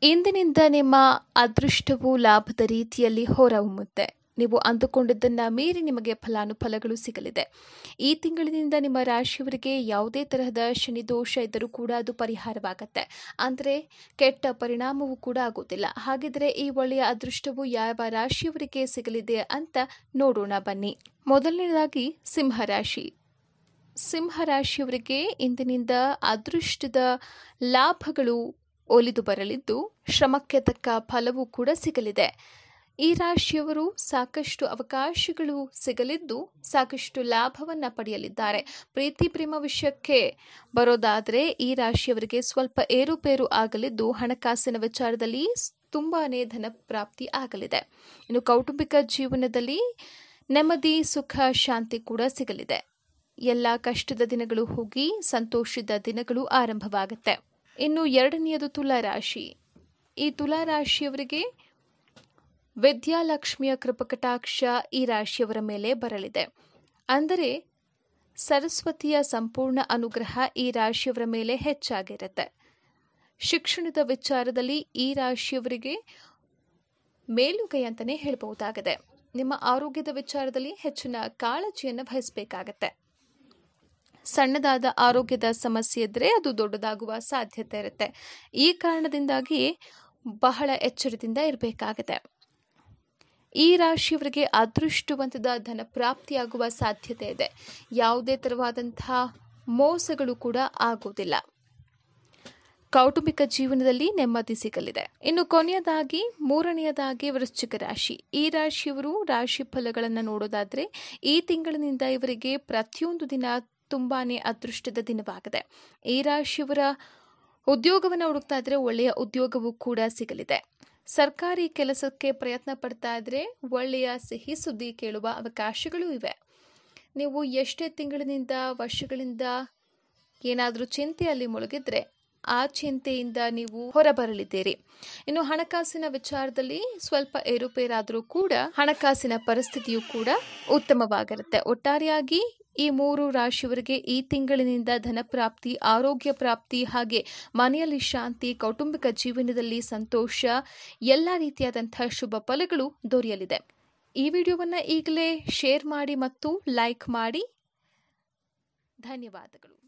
ಇಂದಿನಿಂದ ನಿಮ್ಮ ಅದೃಷ್ಟವು ಲಾಭದ ರೀತಿಯಲ್ಲಿ ಹೊರಹೊಮ್ಮುತ್ತೆ ನೀವು ಅಂದುಕೊಂಡಿದ್ದನ್ನ ಮೀರಿ ನಿಮಗೆ ಫಲಾನುಫಲಗಳು ಸಿಗಲಿದೆ ಈ ತಿಂಗಳಿನಿಂದ ನಿಮ್ಮ ರಾಶಿಯವರಿಗೆ ಯಾವುದೇ ತರಹದ ಶನಿ ದೋಷ ಇದ್ದರೂ ಕೂಡ ಅದು ಪರಿಹಾರವಾಗತ್ತೆ ಅಂದರೆ ಕೆಟ್ಟ ಪರಿಣಾಮವೂ ಕೂಡ ಆಗೋದಿಲ್ಲ ಹಾಗಿದ್ರೆ ಈ ಒಳ್ಳೆಯ ಅದೃಷ್ಟವು ಯಾವ ರಾಶಿಯವರಿಗೆ ಸಿಗಲಿದೆ ಅಂತ ನೋಡೋಣ ಬನ್ನಿ ಮೊದಲನೇದಾಗಿ ಸಿಂಹರಾಶಿ ಸಿಂಹರಾಶಿಯವರಿಗೆ ಇಂದಿನಿಂದ ಅದೃಷ್ಟದ ಲಾಭಗಳು ಒಲಿದು ಬರಲಿದ್ದು ಶ್ರಮಕ್ಕೆ ತಕ್ಕ ಫಲವೂ ಕೂಡ ಸಿಗಲಿದೆ ಈ ರಾಶಿಯವರು ಸಾಕಷ್ಟು ಅವಕಾಶಗಳು ಸಿಗಲಿದ್ದು ಸಾಕಷ್ಟು ಲಾಭವನ್ನ ಪಡೆಯಲಿದ್ದಾರೆ ಪ್ರೀತಿ ಪ್ರೇಮ ವಿಷಯಕ್ಕೆ ಬರೋದಾದರೆ ಈ ರಾಶಿಯವರಿಗೆ ಸ್ವಲ್ಪ ಏರುಪೇರು ಆಗಲಿದ್ದು ಹಣಕಾಸಿನ ವಿಚಾರದಲ್ಲಿ ತುಂಬಾನೇ ಧನ ಪ್ರಾಪ್ತಿ ಆಗಲಿದೆ ಇನ್ನು ಕೌಟುಂಬಿಕ ಜೀವನದಲ್ಲಿ ನೆಮ್ಮದಿ ಸುಖ ಶಾಂತಿ ಕೂಡ ಸಿಗಲಿದೆ ಎಲ್ಲ ಕಷ್ಟದ ದಿನಗಳು ಹೋಗಿ ಸಂತೋಷದ ದಿನಗಳು ಆರಂಭವಾಗುತ್ತೆ ಇನ್ನು ಎರಡನೆಯದು ತುಲಾ ರಾಶಿ ಈ ತುಲಾ ರಾಶಿಯವರಿಗೆ ವಿದ್ಯಾಲಕ್ಷ್ಮಿಯ ಕೃಪಕಟಾಕ್ಷ ಈ ರಾಶಿಯವರ ಮೇಲೆ ಬರಲಿದೆ ಅಂದರೆ ಸರಸ್ವತಿಯ ಸಂಪೂರ್ಣ ಅನುಗ್ರಹ ಈ ರಾಶಿಯವರ ಮೇಲೆ ಹೆಚ್ಚಾಗಿರುತ್ತೆ ಶಿಕ್ಷಣದ ವಿಚಾರದಲ್ಲಿ ಈ ರಾಶಿಯವರಿಗೆ ಮೇಲುಗೈ ಅಂತಲೇ ಹೇಳಬಹುದಾಗಿದೆ ನಿಮ್ಮ ಆರೋಗ್ಯದ ವಿಚಾರದಲ್ಲಿ ಹೆಚ್ಚಿನ ಕಾಳಜಿಯನ್ನು ವಹಿಸಬೇಕಾಗತ್ತೆ ಸಣ್ಣದಾದ ಆರೋಗ್ಯದ ಸಮಸ್ಯೆ ಇದ್ದರೆ ಅದು ದೊಡ್ಡದಾಗುವ ಸಾಧ್ಯತೆ ಇರುತ್ತೆ ಈ ಕಾರಣದಿಂದಾಗಿ ಬಹಳ ಎಚ್ಚರದಿಂದ ಇರಬೇಕಾಗಿದೆ ಈ ರಾಶಿಯವರಿಗೆ ಅದೃಷ್ಟವಂತದ ಧನ ಪ್ರಾಪ್ತಿಯಾಗುವ ಸಾಧ್ಯತೆ ಇದೆ ಯಾವುದೇ ತರವಾದಂತಹ ಮೋಸಗಳು ಕೂಡ ಆಗುವುದಿಲ್ಲ ಕೌಟುಂಬಿಕ ಜೀವನದಲ್ಲಿ ನೆಮ್ಮದಿ ಸಿಗಲಿದೆ ಇನ್ನು ಕೊನೆಯದಾಗಿ ಮೂರನೆಯದಾಗಿ ವೃಶ್ಚಿಕ ರಾಶಿ ಈ ರಾಶಿಯವರು ರಾಶಿ ಫಲಗಳನ್ನು ನೋಡೋದಾದ್ರೆ ಈ ತಿಂಗಳಿನಿಂದ ಇವರಿಗೆ ಪ್ರತಿಯೊಂದು ದಿನ ತುಂಬಾನೇ ಅದೃಷ್ಟದ ದಿನವಾಗಿದೆ ಈ ರಾಶಿಯವರ ಉದ್ಯೋಗವನ್ನು ಹುಡುಕ್ತಾ ಇದ್ರೆ ಒಳ್ಳೆಯ ಉದ್ಯೋಗವೂ ಕೂಡ ಸಿಗಲಿದೆ ಸರ್ಕಾರಿ ಕೆಲಸಕ್ಕೆ ಪ್ರಯತ್ನ ಪಡ್ತಾ ಇದ್ರೆ ಒಳ್ಳೆಯ ಸಿಹಿ ಸುದ್ದಿ ಕೇಳುವ ಅವಕಾಶಗಳು ಇವೆ ನೀವು ಎಷ್ಟೇ ತಿಂಗಳಿನಿಂದ ವರ್ಷಗಳಿಂದ ಏನಾದರೂ ಚಿಂತೆಯಲ್ಲಿ ಮುಳುಗಿದ್ರೆ ಆ ಚಿಂತೆಯಿಂದ ನೀವು ಹೊರಬರಲಿದ್ದೀರಿ ಇನ್ನು ಹಣಕಾಸಿನ ವಿಚಾರದಲ್ಲಿ ಸ್ವಲ್ಪ ಏರುಪೇರಾದರೂ ಕೂಡ ಹಣಕಾಸಿನ ಪರಿಸ್ಥಿತಿಯು ಕೂಡ ಉತ್ತಮವಾಗಿರುತ್ತೆ ಒಟ್ಟಾರೆಯಾಗಿ ಈ ಮೂರು ರಾಶಿಯವರಿಗೆ ಈ ತಿಂಗಳಿನಿಂದ ಧನ ಪ್ರಾಪ್ತಿ ಆರೋಗ್ಯ ಪ್ರಾಪ್ತಿ ಹಾಗೆ ಮನೆಯಲ್ಲಿ ಶಾಂತಿ ಕೌಟುಂಬಿಕ ಜೀವನದಲ್ಲಿ ಸಂತೋಷ ಎಲ್ಲ ರೀತಿಯಾದಂತಹ ಶುಭ ಫಲಗಳು ದೊರೆಯಲಿದೆ ಈ ವಿಡಿಯೋವನ್ನು ಈಗಲೇ ಶೇರ್ ಮಾಡಿ ಮತ್ತು ಲೈಕ್ ಮಾಡಿ ಧನ್ಯವಾದಗಳು